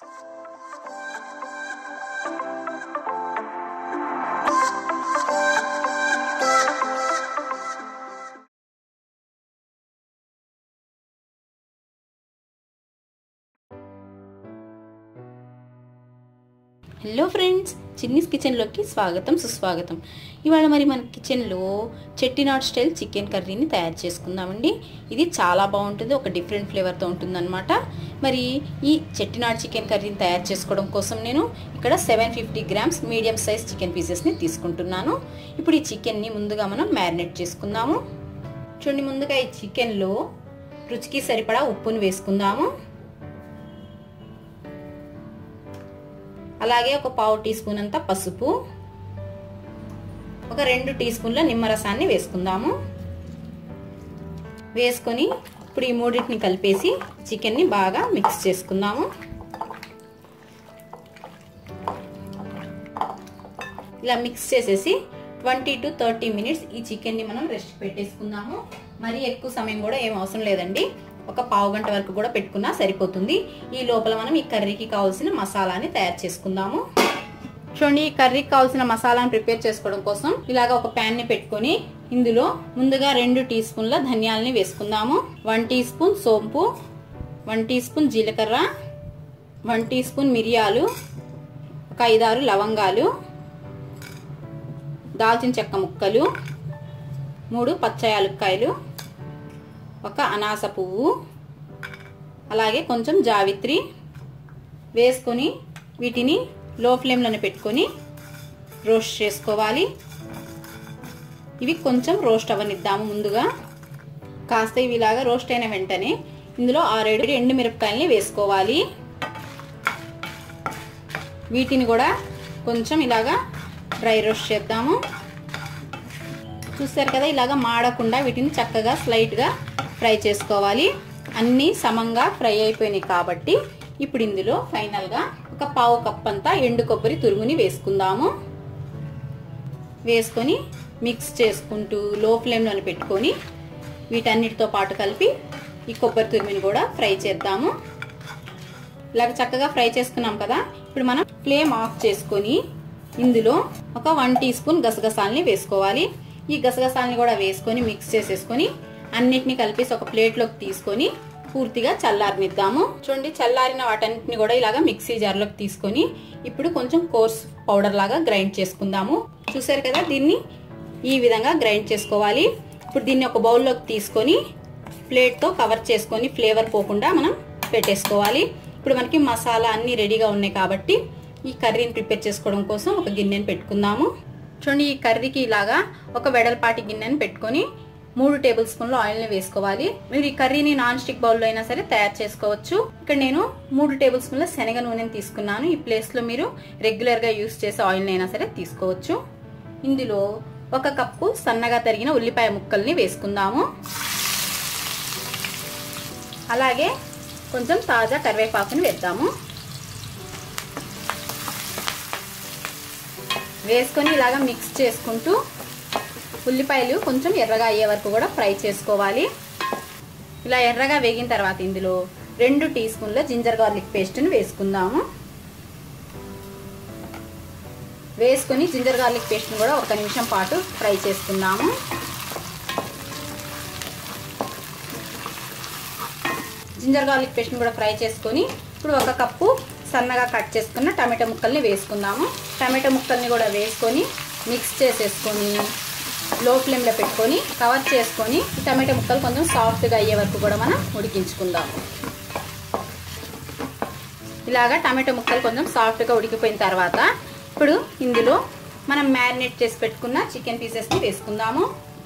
hello friends Chinni's కిచెన్లోకి స్వాగతం సుస్వాగతం ఇవాళ మరి మన కిచెన్లో చెట్టినాడ్ స్టైల్ చికెన్ కర్రీని తయారు చేసుకుందామండి ఇది చాలా బాగుంటుంది ఒక డిఫరెంట్ ఫ్లేవర్తో ఉంటుందన్నమాట మరి ఈ చెట్టినాడ్ చికెన్ కర్రీని తయారు చేసుకోవడం కోసం నేను ఇక్కడ seven fifty grams medium size chicken పీసెస్ని తీసుకుంటున్నాను ఇప్పుడు ఈ చికెన్ని ముందుగా మనం మ్యారినేట్ చేసుకుందాము చూడండి ముందుగా ఈ చికెన్లో రుచికి సరిపడా ఉప్పును వేసుకుందాము అలాగే ఒక పావు టీ స్పూన్ అంతా పసుపు ఒక రెండు టీ స్పూన్ల నిమ్మరసాన్ని వేసుకుందాము వేసుకొని ఇప్పుడు ఈ మూడింటిని కలిపేసి చికెన్ని బాగా మిక్స్ చేసుకుందాము ఇలా మిక్స్ చేసేసి ట్వంటీ టు థర్టీ మినిట్స్ ఈ చికెన్ని మనం రెస్ట్ పెట్టేసుకుందాము మరి ఎక్కువ సమయం కూడా ఏం అవసరం లేదండి ఒక పావు గంట వరకు కూడా పెట్టుకున్నా సరిపోతుంది ఈ లోపల మనం ఈ కర్రీకి కావాల్సిన మసాలాని తయారు చేసుకుందాము చూడండి ఈ కర్రీకి కావాల్సిన మసాలాని ప్రిపేర్ చేసుకోవడం కోసం ఇలాగ ఒక ప్యాన్ ని పెట్టుకొని ఇందులో ముందుగా రెండు టీ స్పూన్ల ధనియాలని వేసుకుందాము వన్ టీ స్పూన్ సోంపు వన్ టీ స్పూన్ జీలకర్ర వన్ టీ స్పూన్ మిరియాలు ఒక ఐదారు లవంగాలు దాల్చిన చెక్క ముక్కలు మూడు పచ్చ యాలక్కాయలు ఒక అనాస పువ్వు అలాగే కొంచెం జావిత్రి వేసుకొని వీటిని లో ఫ్లేమ్లోనే పెట్టుకొని రోస్ట్ చేసుకోవాలి ఇవి కొంచెం రోస్ట్ అవ్వనిద్దాము ముందుగా కాస్త ఇవి ఇలాగా రోస్ట్ అయిన వెంటనే ఇందులో ఆరేడు ఎండు మిరపకాయలని వేసుకోవాలి వీటిని కూడా కొంచెం ఇలాగా డ్రై రోస్ట్ చేద్దాము చూస్తారు కదా ఇలాగా మాడకుండా వీటిని చక్కగా స్లైట్గా ఫ్రై చేసుకోవాలి అన్నీ సమంగా ఫ్రై అయిపోయినాయి కాబట్టి ఇప్పుడు ఇందులో ఫైనల్గా ఒక పావు కప్ అంతా ఎండు కొబ్బరి తురుగుని వేసుకుందాము వేసుకొని మిక్స్ చేసుకుంటూ లో ఫ్లేమ్లోనే పెట్టుకొని వీటన్నిటితో పాటు కలిపి ఈ కొబ్బరి తురిమిని కూడా ఫ్రై చేద్దాము ఇలాగ చక్కగా ఫ్రై చేసుకున్నాం కదా ఇప్పుడు మనం ఫ్లేమ్ ఆఫ్ చేసుకొని ఇందులో ఒక వన్ టీ స్పూన్ గసగసాలని వేసుకోవాలి ఈ గసగసాలని కూడా వేసుకొని మిక్స్ చేసేసుకొని అన్నిటిని కలిపేసి ఒక ప్లేట్లోకి తీసుకొని పూర్తిగా చల్లారనిద్దాము చూడండి చల్లారిన వాటన్నిటిని కూడా ఇలాగా మిక్సీ జార్లోకి తీసుకొని ఇప్పుడు కొంచెం కోర్స్ పౌడర్ లాగా గ్రైండ్ చేసుకుందాము చూసారు కదా దీన్ని ఈ విధంగా గ్రైండ్ చేసుకోవాలి ఇప్పుడు దీన్ని ఒక బౌల్లోకి తీసుకొని ప్లేట్తో కవర్ చేసుకొని ఫ్లేవర్ పోకుండా మనం పెట్టేసుకోవాలి ఇప్పుడు మనకి మసాలా అన్నీ రెడీగా ఉన్నాయి కాబట్టి ఈ కర్రీని ప్రిపేర్ చేసుకోవడం కోసం ఒక గిన్నెని పెట్టుకుందాము చూడండి ఈ కర్రీకి ఇలాగా ఒక వెడల్పాటి గిన్నెని పెట్టుకొని మూడు టేబుల్ స్పూన్లు ఆయిల్ని వేసుకోవాలి మీరు ఈ కర్రీని నాన్ స్టిక్ బౌల్లో అయినా సరే తయారు చేసుకోవచ్చు ఇక్కడ నేను మూడు టేబుల్ స్పూన్ల శనగ నూనెని తీసుకున్నాను ఈ ప్లేస్లో మీరు రెగ్యులర్గా యూస్ చేసే ఆయిల్ని అయినా సరే తీసుకోవచ్చు ఇందులో ఒక కప్పు సన్నగా తరిగిన ఉల్లిపాయ ముక్కల్ని వేసుకుందాము అలాగే కొంచెం తాజా కరివేపాకుని వేద్దాము వేసుకొని ఇలాగ మిక్స్ చేసుకుంటూ ఉల్లిపాయలు కొంచెం ఎర్రగా అయ్యే వరకు కూడా ఫ్రై చేసుకోవాలి ఇలా ఎర్రగా వేగిన తర్వాత ఇందులో రెండు టీ స్పూన్ల జింజర్ గార్లిక్ పేస్ట్ని వేసుకుందాము వేసుకొని జింజర్ గార్లిక్ పేస్ట్ని కూడా ఒక నిమిషం పాటు ఫ్రై చేసుకుందాము జింజర్ గార్లిక్ పేస్ట్ని కూడా ఫ్రై చేసుకొని ఇప్పుడు ఒక కప్పు సన్నగా కట్ చేసుకున్న టమాటా ముక్కల్ని వేసుకుందాము టమాటా ముక్కల్ని కూడా వేసుకొని మిక్స్ చేసేసుకొని లో ఫ్లేమ్లో పెట్టుకొని కవర్ చేసుకొని టమాటా ముక్కలు కొంచెం సాఫ్ట్గా అయ్యే వరకు కూడా మనం ఉడికించుకుందాము ఇలాగా టమాటా ముక్కలు కొంచెం సాఫ్ట్గా ఉడికిపోయిన తర్వాత ఇప్పుడు ఇందులో మనం మ్యారినేట్ చేసి పెట్టుకున్న చికెన్ పీసెస్ని వేసుకుందాము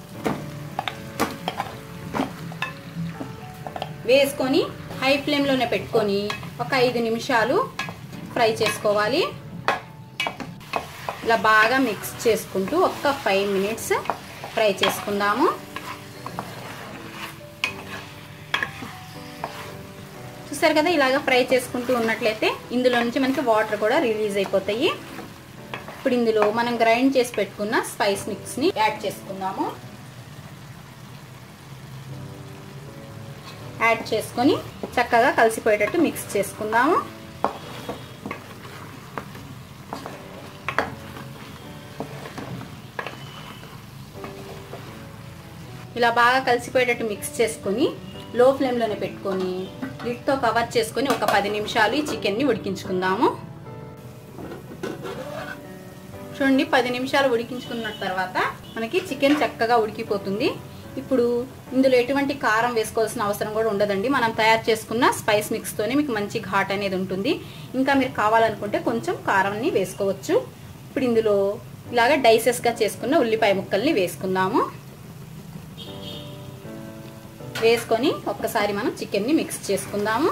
వేసుకొని హై ఫ్లేమ్లోనే పెట్టుకొని ఒక ఐదు నిమిషాలు ఫ్రై చేసుకోవాలి ఇలా బాగా మిక్స్ చేసుకుంటూ ఒక ఫైవ్ మినిట్స్ ఫ్రై చేసుకుందాము చూసారు కదా ఇలాగ ఫ్రై చేసుకుంటూ ఉన్నట్లయితే ఇందులో నుంచి మనకి వాటర్ కూడా రిలీజ్ అయిపోతాయి ఇప్పుడు ఇందులో మనం గ్రైండ్ చేసి పెట్టుకున్న స్పైస్ మిక్స్ని యాడ్ చేసుకుందాము యాడ్ చేసుకొని చక్కగా కలిసిపోయేటట్టు మిక్స్ చేసుకుందాము ఇలా బాగా కలిసిపోయేటట్టు మిక్స్ చేసుకొని లో ఫ్లేమ్లోనే పెట్టుకొని లిడ్తో కవర్ చేసుకొని ఒక పది నిమిషాలు ఈ చికెన్ని ఉడికించుకుందాము చూడండి పది నిమిషాలు ఉడికించుకున్న తర్వాత మనకి చికెన్ చక్కగా ఉడికిపోతుంది ఇప్పుడు ఇందులో ఎటువంటి కారం వేసుకోవాల్సిన అవసరం కూడా ఉండదండి మనం తయారు చేసుకున్న స్పైస్ మిక్స్తోనే మీకు మంచి ఘాట్ అనేది ఉంటుంది ఇంకా మీరు కావాలనుకుంటే కొంచెం కారంని వేసుకోవచ్చు ఇప్పుడు ఇందులో ఇలాగ డైసెస్గా చేసుకున్న ఉల్లిపాయ ముక్కల్ని వేసుకుందాము వేసుకొని ఒక్కసారి మనం చికెన్ని మిక్స్ చేసుకుందాము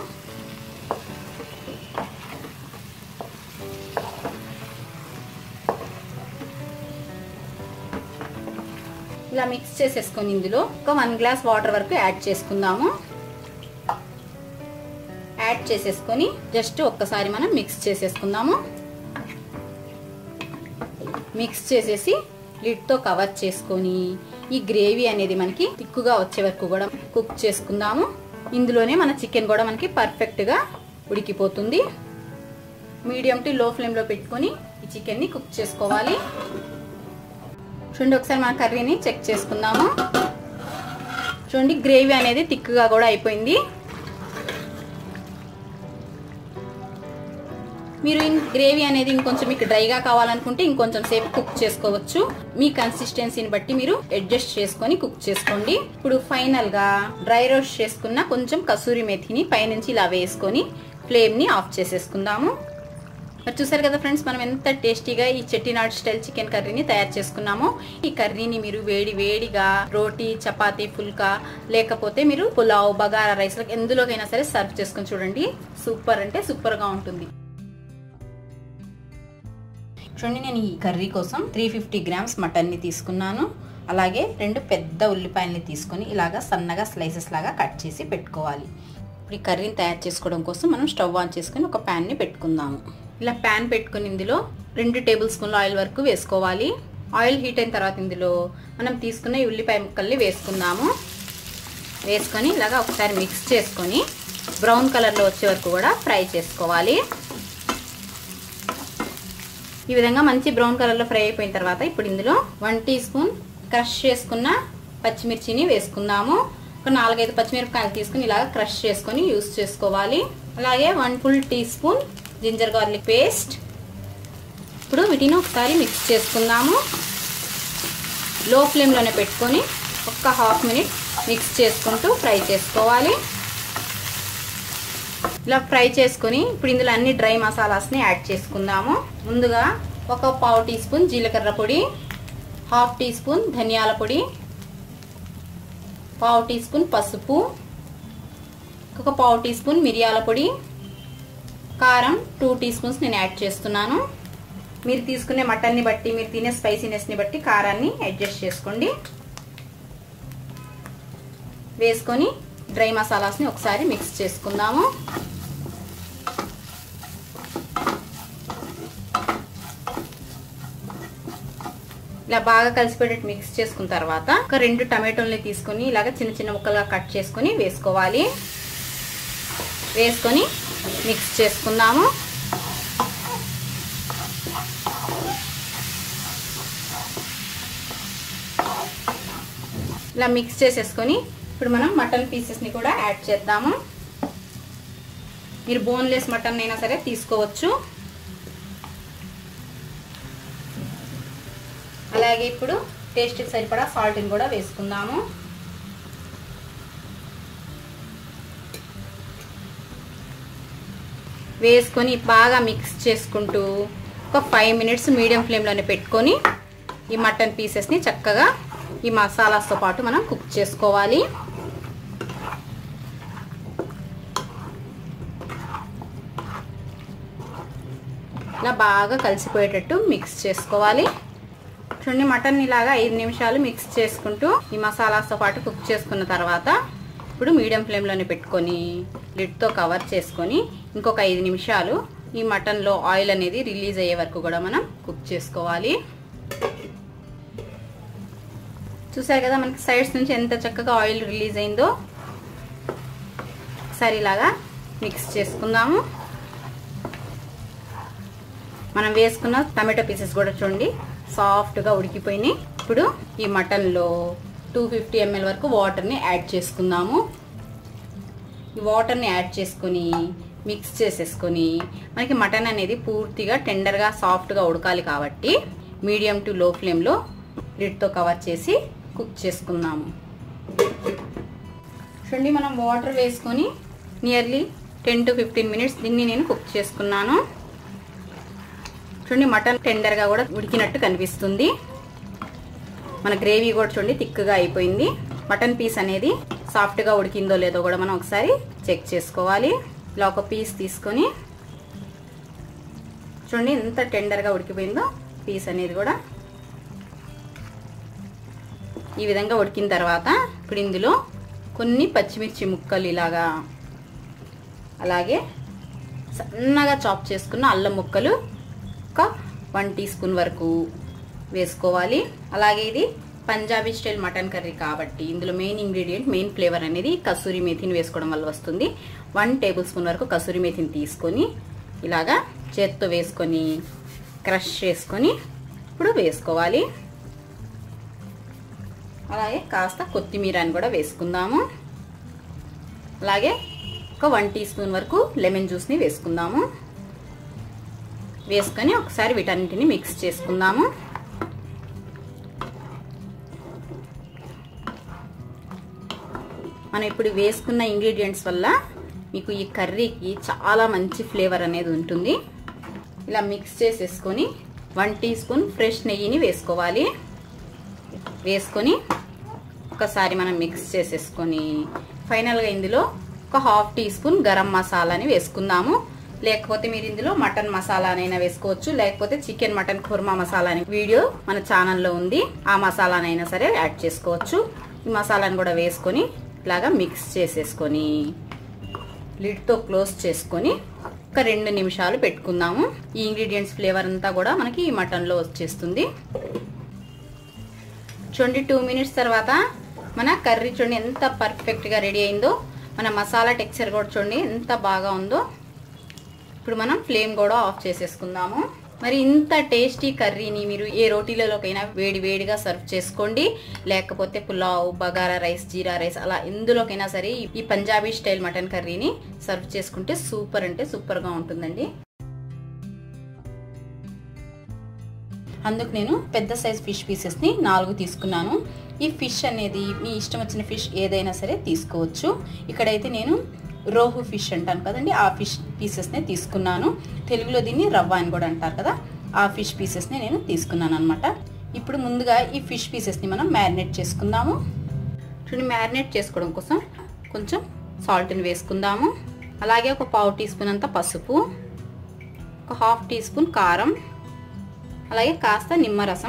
ఇలా మిక్స్ చేసేసుకొని ఇందులో ఒక వన్ గ్లాస్ వాటర్ వరకు యాడ్ చేసుకుందాము యాడ్ చేసేసుకొని జస్ట్ ఒక్కసారి మనం మిక్స్ చేసేసుకుందాము మిక్స్ చేసేసి లిడ్తో కవర్ చేసుకొని ఈ గ్రేవీ అనేది మనకి తిక్కుగా వచ్చే వరకు కూడా కుక్ చేసుకుందాము ఇందులోనే మన చికెన్ కూడా మనకి పర్ఫెక్ట్గా ఉడికిపోతుంది మీడియం టు లో ఫ్లేమ్లో పెట్టుకొని ఈ చికెన్ని కుక్ చేసుకోవాలి చూడండి ఒకసారి మన కర్రీని చెక్ చేసుకుందాము చూడండి గ్రేవీ అనేది థిక్గా కూడా అయిపోయింది మీరు గ్రేవీ అనేది ఇంకొంచెం మీకు డ్రైగా కావాలనుకుంటే ఇంకొంచెం సేపు కుక్ చేసుకోవచ్చు మీ కన్సిస్టెన్సీని బట్టి మీరు అడ్జస్ట్ చేసుకొని కుక్ చేసుకోండి ఇప్పుడు ఫైనల్ గా డ్రై రోస్ట్ చేసుకున్న కొంచెం కసూరి మెథిని పైనుంచి ఇలా వేసుకొని ఫ్లేమ్ ని ఆఫ్ చేసేసుకుందాము మరి చూసారు కదా ఫ్రెండ్స్ మనం ఎంత టేస్టీగా ఈ చెట్టినాడు స్టైల్ చికెన్ కర్రీని తయారు చేసుకున్నామో ఈ కర్రీని మీరు వేడి వేడిగా రోటీ చపాతీ ఫుల్కా లేకపోతే మీరు పులావ్ బగారా రైస్ ఎందులోకైనా సరే సర్వ్ చేసుకొని చూడండి సూపర్ అంటే సూపర్ గా ఉంటుంది చూడండి నేను ఈ కర్రీ కోసం త్రీ ఫిఫ్టీ గ్రామ్స్ మటన్ని తీసుకున్నాను అలాగే రెండు పెద్ద ఉల్లిపాయల్ని తీసుకొని ఇలాగా సన్నగా స్లైసెస్ లాగా కట్ చేసి పెట్టుకోవాలి ఇప్పుడు ఈ కర్రీని తయారు చేసుకోవడం కోసం మనం స్టవ్ ఆన్ చేసుకొని ఒక ప్యాన్ని పెట్టుకుందాము ఇలా ప్యాన్ పెట్టుకుని ఇందులో రెండు టేబుల్ స్పూన్ల ఆయిల్ వరకు వేసుకోవాలి ఆయిల్ హీట్ అయిన తర్వాత ఇందులో మనం తీసుకున్న ఈ ఉల్లిపాయ ముక్కల్ని వేసుకుందాము వేసుకొని ఇలాగా ఒకసారి మిక్స్ చేసుకొని బ్రౌన్ కలర్లో వచ్చే వరకు కూడా ఫ్రై చేసుకోవాలి ఈ విధంగా మంచి బ్రౌన్ కలర్లో ఫ్రై అయిపోయిన తర్వాత ఇప్పుడు ఇందులో వన్ టీ స్పూన్ క్రష్ చేసుకున్న పచ్చిమిర్చిని వేసుకుందాము ఒక నాలుగైదు పచ్చిమిరపకాయలు తీసుకుని ఇలాగ క్రష్ చేసుకొని యూస్ చేసుకోవాలి అలాగే one full tea spoon ginger garlic paste ఇప్పుడు వీటిని ఒకసారి మిక్స్ చేసుకుందాము లో ఫ్లేమ్లోనే పెట్టుకొని ఒక్క హాఫ్ మినిట్ మిక్స్ చేసుకుంటూ ఫ్రై చేసుకోవాలి ఇలా ఫ్రై చేసుకొని ఇప్పుడు ఇందులో అన్ని డ్రై మసాలాస్ని యాడ్ చేసుకుందాము ముందుగా ఒక పావు టీ స్పూన్ జీలకర్ర పొడి హాఫ్ టీ స్పూన్ ధనియాల పొడి పావు టీ స్పూన్ పసుపు ఒక పావు టీ స్పూన్ మిరియాల పొడి కారం టూ టీ స్పూన్స్ నేను యాడ్ చేస్తున్నాను మీరు తీసుకునే మటన్ని బట్టి మీరు తినే స్పైసీనెస్ని బట్టి కారాన్ని అడ్జస్ట్ చేసుకోండి వేసుకొని డ్రై మసాలాస్ని ఒకసారి మిక్స్ చేసుకుందాము ఇలా బాగా కలిసిపోయేటట్టు మిక్స్ చేసుకున్న తర్వాత ఒక రెండు టమాటోల్ని తీసుకొని ఇలాగ చిన్న చిన్న ముక్కలుగా కట్ చేసుకొని వేసుకోవాలి వేసుకొని మిక్స్ చేసుకుందాము ఇలా మిక్స్ చేసేసుకొని ఇప్పుడు మనం మటన్ పీసెస్ని కూడా యాడ్ చేద్దాము మీరు బోన్లెస్ మటన్ అయినా సరే తీసుకోవచ్చు అలాగే ఇప్పుడు టేస్ట్కి సరిపడా సాల్ట్ని కూడా వేసుకుందాము వేసుకొని బాగా మిక్స్ చేసుకుంటూ ఒక ఫైవ్ మినిట్స్ మీడియం ఫ్లేమ్లోనే పెట్టుకొని ఈ మటన్ పీసెస్ని చక్కగా ఈ మసాలాస్తో పాటు మనం కుక్ చేసుకోవాలి ఇలా బాగా కలిసిపోయేటట్టు మిక్స్ చేసుకోవాలి చూడండి మటన్ ఇలాగా ఐదు నిమిషాలు మిక్స్ చేసుకుంటూ ఈ మసాలాస్తో పాటు కుక్ చేసుకున్న తర్వాత ఇప్పుడు మీడియం ఫ్లేమ్లోనే పెట్టుకొని లిడ్తో కవర్ చేసుకొని ఇంకొక ఐదు నిమిషాలు ఈ మటన్లో ఆయిల్ అనేది రిలీజ్ అయ్యే వరకు కూడా మనం కుక్ చేసుకోవాలి చూసారు కదా మనకి సైడ్స్ నుంచి ఎంత చక్కగా ఆయిల్ రిలీజ్ అయిందో ఒకసారి ఇలాగా మిక్స్ చేసుకుందాము మనం వేసుకున్న టమాటో పీసెస్ కూడా చూడండి సాఫ్ట్గా ఉడికిపోయినాయి ఇప్పుడు ఈ మటన్లో టూ ఫిఫ్టీ ఎంఎల్ వరకు వాటర్ని యాడ్ చేసుకుందాము ఈ వాటర్ని యాడ్ చేసుకొని మిక్స్ చేసేసుకొని మనకి మటన్ అనేది పూర్తిగా టెండర్గా సాఫ్ట్గా ఉడకాలి కాబట్టి మీడియం టు లో ఫ్లేమ్లో లిడ్తో కవర్ చేసి కుక్ చేసుకుందాము చూడండి మనం వాటర్ వేసుకొని nearly ten to fifteen minutes దీన్ని నేను కుక్ చేసుకున్నాను చూడండి మటన్ టెండర్గా కూడా ఉడికినట్టు కనిపిస్తుంది మన గ్రేవీ కూడా చూడండి థిక్గా అయిపోయింది మటన్ పీస్ అనేది సాఫ్ట్గా ఉడికిందో లేదో కూడా మనం ఒకసారి చెక్ చేసుకోవాలి ఇలా ఒక పీస్ తీసుకొని చూడండి ఎంత టెండర్గా ఉడికిపోయిందో పీస్ అనేది కూడా ఈ విధంగా ఉడికిన తర్వాత ఇప్పుడు ఇందులో కొన్ని పచ్చిమిర్చి ముక్కలు ఇలాగా అలాగే సన్నగా చాప్ చేసుకున్న అల్లం ముక్కలు ఒక వన్ టీ స్పూన్ వరకు వేసుకోవాలి అలాగే ఇది పంజాబీ స్టైల్ మటన్ కర్రీ కాబట్టి ఇందులో మెయిన్ ఇంగ్రీడియంట్ మెయిన్ ఫ్లేవర్ అనేది కసూరి మేథిని వేసుకోవడం వల్ల వస్తుంది వన్ టేబుల్ స్పూన్ వరకు కసూరి మేథిని తీసుకొని ఇలాగా చేత్తో వేసుకొని క్రష్ చేసుకొని ఇప్పుడు వేసుకోవాలి అలాగే కాస్త కొత్తిమీరని కూడా వేసుకుందాము అలాగే ఒక వన్ టీ స్పూన్ వరకు లెమన్ జ్యూస్ని వేసుకుందాము వేసుకొని ఒకసారి వీటన్నిటిని మిక్స్ చేసుకుందాము మనం ఇప్పుడు వేసుకున్న ఇంగ్రీడియంట్స్ వల్ల మీకు ఈ కర్రీకి చాలా మంచి ఫ్లేవర్ అనేది ఉంటుంది ఇలా మిక్స్ చేసేసుకొని వన్ టీ స్పూన్ ఫ్రెష్ నెయ్యిని వేసుకోవాలి వేసుకొని ఒకసారి మనం మిక్స్ చేసేసుకొని ఫైనల్గా ఇందులో ఒక హాఫ్ టీ స్పూన్ గరం మసాలాని వేసుకుందాము లేకపోతే మీరు ఇందులో మటన్ మసాలానైనా వేసుకోవచ్చు లేకపోతే చికెన్ మటన్ కుర్మా మసాలా అని వీడియో మన ఛానల్లో ఉంది ఆ మసాలానైనా సరే యాడ్ చేసుకోవచ్చు ఈ మసాలాను కూడా వేసుకొని ఇలాగా మిక్స్ చేసేసుకొని లిడ్తో క్లోజ్ చేసుకొని ఒక రెండు నిమిషాలు పెట్టుకుందాము ఈ ఇంగ్రీడియంట్స్ ఫ్లేవర్ అంతా కూడా మనకి ఈ మటన్లో వచ్చేస్తుంది చూడండి టూ మినిట్స్ తర్వాత మన కర్రీ చూడండి ఎంత పర్ఫెక్ట్గా రెడీ అయిందో మన మసాలా టెక్స్చర్ కూడా చూడండి ఎంత బాగా ఉందో ఇప్పుడు మనం ఫ్లేమ్ కూడా ఆఫ్ చేసేసుకుందాము మరి ఇంత టేస్టీ కర్రీని మీరు ఏ రోటీలలోకైనా వేడి వేడిగా సర్వ్ చేసుకోండి లేకపోతే పులావ్ బగారా రైస్ జీరా రైస్ అలా ఎందులోకైనా సరే ఈ పంజాబీ స్టైల్ మటన్ కర్రీని సర్వ్ చేసుకుంటే సూపర్ అంటే సూపర్గా ఉంటుందండి అందుకు నేను పెద్ద సైజ్ ఫిష్ పీసెస్ని నాలుగు తీసుకున్నాను ఈ ఫిష్ అనేది మీ ఇష్టం వచ్చిన ఫిష్ ఏదైనా సరే తీసుకోవచ్చు ఇక్కడైతే నేను రోహు ఫిష్ అంటాను కదండి ఆ ఫిష్ పీసెస్నే తీసుకున్నాను తెలుగులో దీన్ని రవ్వ అని కూడా అంటారు కదా ఆ ఫిష్ పీసెస్ని నేను తీసుకున్నాను అనమాట ఇప్పుడు ముందుగా ఈ ఫిష్ పీసెస్ని మనం మ్యారినేట్ చేసుకుందాము చూడండి మ్యారినేట్ చేసుకోవడం కోసం కొంచెం సాల్ట్ని వేసుకుందాము అలాగే ఒక పావు టీ స్పూన్ అంత పసుపు ఒక హాఫ్ టీ స్పూన్ కారం అలాగే కాస్త నిమ్మరసం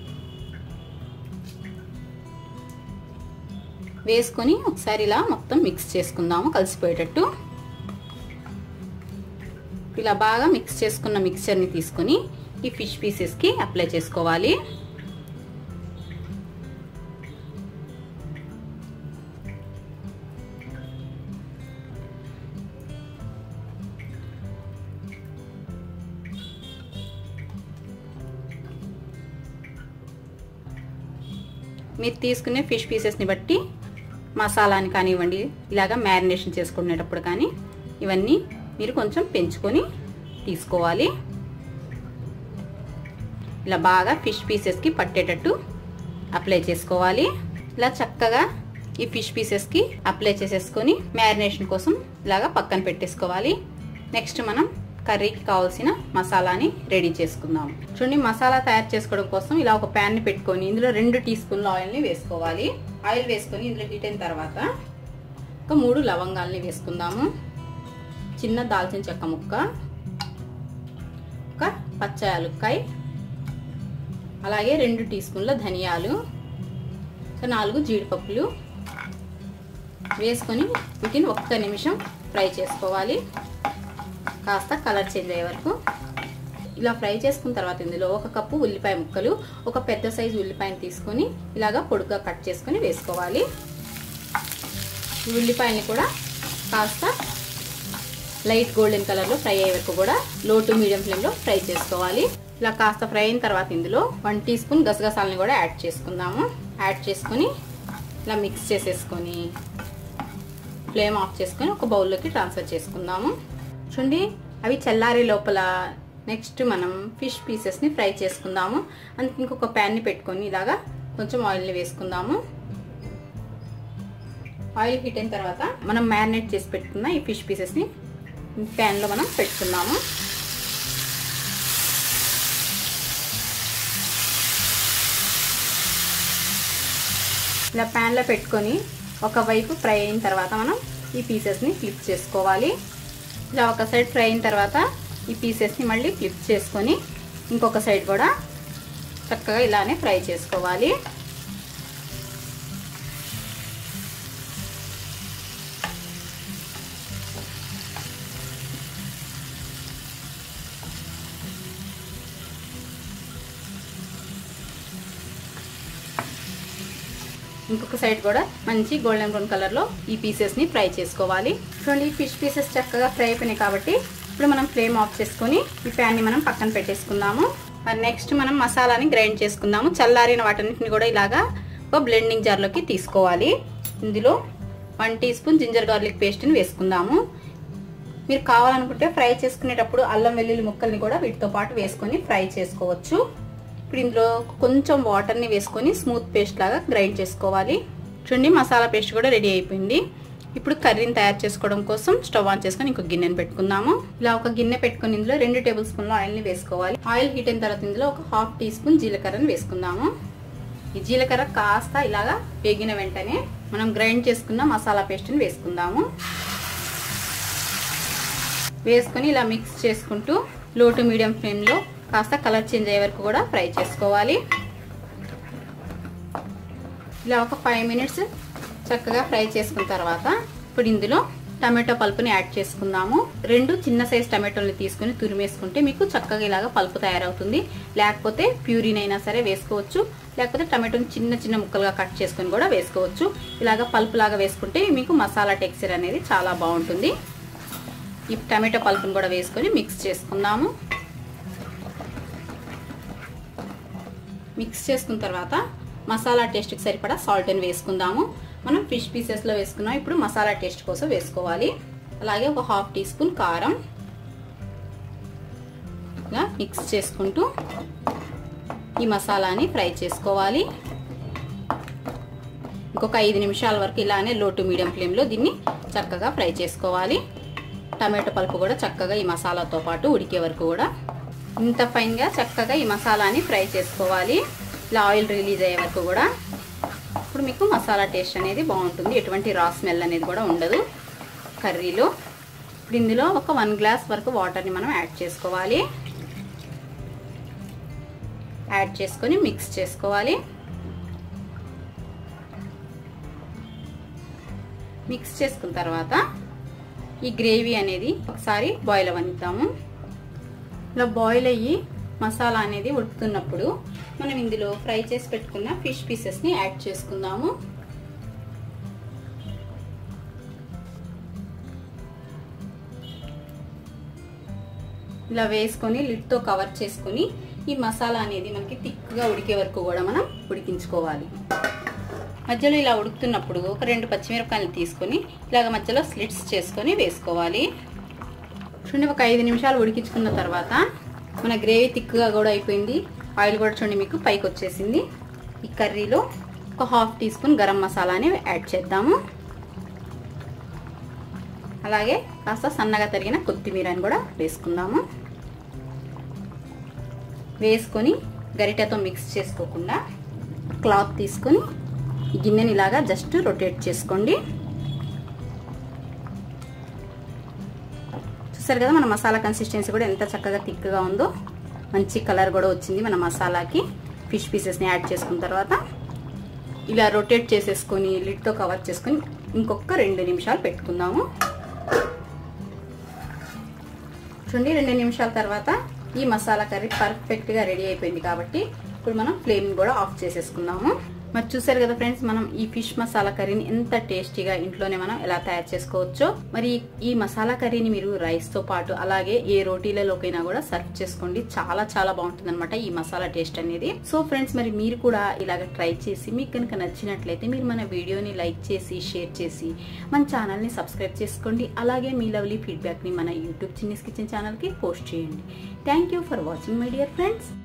వేసుకొని ఒకసారి ఇలా మొత్తం మిక్స్ చేసుకుందాము కలిసిపోయేటట్టు ఇలా బాగా మిక్స్ చేసుకున్న మిక్చర్ని తీసుకొని ఈ ఫిష్ పీసెస్కి అప్లై చేసుకోవాలి మీరు తీసుకునే ఫిష్ పీసెస్ని బట్టి మసాలాని కానివ్వండి ఇలాగ మ్యారినేషన్ చేసుకునేటప్పుడు కానీ ఇవన్నీ మీరు కొంచెం పెంచుకొని తీసుకోవాలి ఇలా బాగా ఫిష్ పీసెస్కి పట్టేటట్టు అప్లై చేసుకోవాలి ఇలా చక్కగా ఈ ఫిష్ పీసెస్కి అప్లై చేసేసుకొని మ్యారినేషన్ కోసం ఇలాగా పక్కన పెట్టేసుకోవాలి నెక్స్ట్ మనం కర్రీకి కావాల్సిన మసాలాని రెడీ చేసుకుందాం చూడండి మసాలా తయారు చేసుకోవడం కోసం ఇలా ఒక ప్యాన్ని పెట్టుకొని ఇందులో రెండు టీ స్పూన్ల ఆయిల్ని వేసుకోవాలి ఆయిల్ వేసుకొని ఇందులో హీట్ అయిన తర్వాత ఒక మూడు లవంగాల్ని వేసుకుందాము చిన్న దాల్చిన చెక్క ముక్క ఒక పచ్చ యాలుక్కాయ అలాగే రెండు టీ స్పూన్ల ధనియాలు ఒక నాలుగు జీడిపప్పులు వేసుకొని వీటిని ఒక్క నిమిషం ఫ్రై చేసుకోవాలి కాస్త కలర్ చేంజ్ అయ్యే వరకు ఇలా ఫ్రై చేసుకున్న తర్వాత ఇందులో ఒక కప్పు ఉల్లిపాయ ముక్కలు ఒక పెద్ద సైజు ఉల్లిపాయను తీసుకొని ఇలాగా పొడుగ్గా కట్ చేసుకొని వేసుకోవాలి ఈ ఉల్లిపాయని కూడా కాస్త లైట్ గోల్డెన్ కలర్లో ఫ్రై అయ్యే వరకు కూడా లో టు మీడియం ఫ్లేమ్లో ఫ్రై చేసుకోవాలి ఇలా కాస్త ఫ్రై అయిన తర్వాత ఇందులో వన్ టీ స్పూన్ గసగసాలని కూడా యాడ్ చేసుకుందాము యాడ్ చేసుకొని ఇలా మిక్స్ చేసేసుకొని ఫ్లేమ్ ఆఫ్ చేసుకొని ఒక బౌల్లోకి ట్రాన్స్ఫర్ చేసుకుందాము చూడండి అవి చల్లారే లోపల నెక్స్ట్ మనం ఫిష్ పీసెస్ని ఫ్రై చేసుకుందాము అందుకు ఇంకొక ప్యాన్ని పెట్టుకొని ఇలాగా కొంచెం ఆయిల్ని వేసుకుందాము ఆయిల్ హీట్ అయిన తర్వాత మనం మ్యారినేట్ చేసి పెట్టుకున్న ఈ ఫిష్ పీసెస్ని ప్యాన్లో మనం పెట్టుకుందాము ఇలా ప్యాన్లో పెట్టుకొని ఒకవైపు ఫ్రై అయిన తర్వాత మనం ఈ పీసెస్ని ఫ్లిప్ చేసుకోవాలి ఇలా ఒక సైడ్ ఫ్రై అయిన తర్వాత ఈ పీసెస్ని మళ్ళీ ఫ్లిప్ చేసుకొని ఇంకొక సైడ్ కూడా చక్కగా ఇలానే ఫ్రై చేసుకోవాలి ఇంకొక సైడ్ కూడా మంచి గోల్డెన్ బ్రౌన్ కలర్లో ఈ పీసెస్ని ఫ్రై చేసుకోవాలి చూడండి ఫిష్ పీసెస్ చక్కగా ఫ్రై అయిపోయినాయి కాబట్టి ఇప్పుడు మనం ఫ్లేమ్ ఆఫ్ చేసుకొని ఈ ప్యాన్ని మనం పక్కన పెట్టేసుకుందాము మరి నెక్స్ట్ మనం మసాలాని గ్రైండ్ చేసుకుందాము చల్లారిన వాటన్నిటిని కూడా ఇలాగా ఒక బ్లెండింగ్ జార్లోకి తీసుకోవాలి ఇందులో one tea spoon ginger garlic పేస్ట్ని వేసుకుందాము మీరు కావాలనుకుంటే ఫ్రై చేసుకునేటప్పుడు అల్లం వెల్లుల్లి ముక్కల్ని కూడా వీటితో పాటు వేసుకొని ఫ్రై చేసుకోవచ్చు ఇప్పుడు ఇందులో కొంచెం వాటర్ని వేసుకొని స్మూత్ పేస్ట్ లాగా గ్రైండ్ చేసుకోవాలి చూడండి మసాలా పేస్ట్ కూడా రెడీ అయిపోయింది ఇప్పుడు కర్రీని తయారు చేసుకోవడం కోసం స్టవ్ ఆన్ చేసుకొని ఇంకొక గిన్నెని పెట్టుకుందాము ఇలా ఒక గిన్నె పెట్టుకుని ఇందులో రెండు టేబుల్ స్పూన్ల ఆయిల్ని వేసుకోవాలి ఆయిల్ హీట్ అయిన తర్వాత ఇందులో ఒక హాఫ్ టీ స్పూన్ జీలకర్రని వేసుకుందాము ఈ జీలకర్ర కాస్త ఇలాగా వేగిన వెంటనే మనం గ్రైండ్ చేసుకున్న మసాలా పేస్ట్ని వేసుకుందాము వేసుకొని ఇలా మిక్స్ చేసుకుంటూ లో టు మీడియం ఫ్లేమ్లో కాస్త కలర్ చేంజ్ అయ్యే వరకు కూడా ఫ్రై చేసుకోవాలి ఇలా ఒక ఫైవ్ మినిట్స్ చక్కగా ఫ్రై చేసుకున్న తర్వాత ఇప్పుడు ఇందులో టమాటో పల్పుని యాడ్ చేసుకుందాము రెండు చిన్న సైజ్ టమాటోని తీసుకుని తురిమేసుకుంటే మీకు చక్కగా ఇలాగ పల్పు తయారవుతుంది లేకపోతే ప్యూరిన్ అయినా సరే వేసుకోవచ్చు లేకపోతే టమాటోని చిన్న చిన్న ముక్కలుగా కట్ చేసుకొని కూడా వేసుకోవచ్చు ఇలాగ పల్పు లాగా వేసుకుంటే మీకు మసాలా టెక్స్చర్ అనేది చాలా బాగుంటుంది ఈ టమాటో పల్పుని కూడా వేసుకొని మిక్స్ చేసుకుందాము మిక్స్ చేసుకున్న తర్వాత మసాలా టేస్ట్కి సరిపడా సాల్ట్ అని వేసుకుందాము మనం ఫిష్ పీసెస్లో వేసుకున్నాం ఇప్పుడు మసాలా టేస్ట్ కోసం వేసుకోవాలి అలాగే ఒక హాఫ్ టీ స్పూన్ కారం ఇలా మిక్స్ చేసుకుంటూ ఈ మసాలాని ఫ్రై చేసుకోవాలి ఇంకొక ఐదు నిమిషాల వరకు ఇలానే లో టు మీడియం ఫ్లేమ్లో దీన్ని చక్కగా ఫ్రై చేసుకోవాలి టమాటో పలుపు కూడా చక్కగా ఈ మసాలాతో పాటు ఉడికే వరకు కూడా ఇంత ఫైన్గా చక్కగా ఈ మసాలాని ఫ్రై చేసుకోవాలి ఇలా ఆయిల్ రిలీజ్ అయ్యే వరకు కూడా ఇప్పుడు మీకు మసాలా టేస్ట్ అనేది బాగుంటుంది ఎటువంటి రా స్మెల్ అనేది కూడా ఉండదు కర్రీలో ఇప్పుడు ఇందులో ఒక వన్ గ్లాస్ వరకు వాటర్ని మనం యాడ్ చేసుకోవాలి యాడ్ చేసుకొని మిక్స్ చేసుకోవాలి మిక్స్ చేసుకున్న తర్వాత ఈ గ్రేవీ అనేది ఒకసారి బాయిల్ అవనిద్దాము ఇలా బాయిల్ అయ్యి మసాలా అనేది ఉడుకుతున్నప్పుడు మనం ఇందులో ఫ్రై చేసి పెట్టుకున్న ఫిష్ పీసెస్ని యాడ్ చేసుకుందాము ఇలా వేసుకొని లిడ్తో కవర్ చేసుకొని ఈ మసాలా అనేది మనకి థిక్గా ఉడికే వరకు కూడా మనం ఉడికించుకోవాలి మధ్యలో ఇలా ఉడుకుతున్నప్పుడు ఒక రెండు పచ్చిమిరపకాయలు తీసుకొని ఇలాగ మధ్యలో స్లిట్స్ చేసుకొని వేసుకోవాలి చూడండి ఒక ఐదు నిమిషాలు ఉడికించుకున్న తర్వాత మన గ్రేవీ థిక్గా కూడా అయిపోయింది ఆయిల్ కూడా చూడండి మీకు పైకి వచ్చేసింది ఈ కర్రీలో ఒక హాఫ్ టీ స్పూన్ గరం మసాలాని యాడ్ చేద్దాము అలాగే కాస్త సన్నగా తరిగిన కొత్తిమీరని కూడా వేసుకుందాము వేసుకొని గరిటెతో మిక్స్ చేసుకోకుండా క్లాత్ తీసుకొని ఈ గిన్నెని ఇలాగా జస్ట్ రొటేట్ చేసుకోండి చూసారు కదా మన మసాలా కన్సిస్టెన్సీ కూడా ఎంత చక్కగా థిక్గా ఉందో మంచి కలర్ కూడా వచ్చింది మన మసాలాకి ఫిష్ పీసెస్ని యాడ్ చేసుకున్న తర్వాత ఇలా రొటేట్ చేసేసుకొని లిడ్తో కవర్ చేసుకొని ఇంకొక రెండు నిమిషాలు పెట్టుకుందాము చూడండి రెండు నిమిషాల తర్వాత ఈ మసాలా కర్రీ పర్ఫెక్ట్గా రెడీ అయిపోయింది కాబట్టి ఇప్పుడు మనం ఫ్లేమ్ కూడా ఆఫ్ చేసేసుకుందాము మరి చూసారు కదా ఫ్రెండ్స్ మనం ఈ ఫిష్ మసాలా కర్రీని ఎంత టేస్టీగా ఇంట్లోనే మనం ఎలా తయారు చేసుకోవచ్చో మరి ఈ మసాలా కర్రీని మీరు రైస్ తో పాటు అలాగే ఏ రోటీలలోకైనా కూడా సర్వ్ చేసుకోండి చాలా చాలా బాగుంటుంది అనమాట ఈ మసాలా టేస్ట్ అనేది సో ఫ్రెండ్స్ మరి మీరు కూడా ఇలాగ ట్రై చేసి మీకు కనుక నచ్చినట్లయితే మీరు మన వీడియోని లైక్ చేసి షేర్ చేసి మన ఛానల్ని సబ్స్క్రైబ్ చేసుకోండి అలాగే మీ లవ్లీ ఫీడ్బ్యాక్ని మన యూట్యూబ్ చిన్నీస్ కిచెన్ ఛానల్కి పోస్ట్ చేయండి thank you for watching my dear friends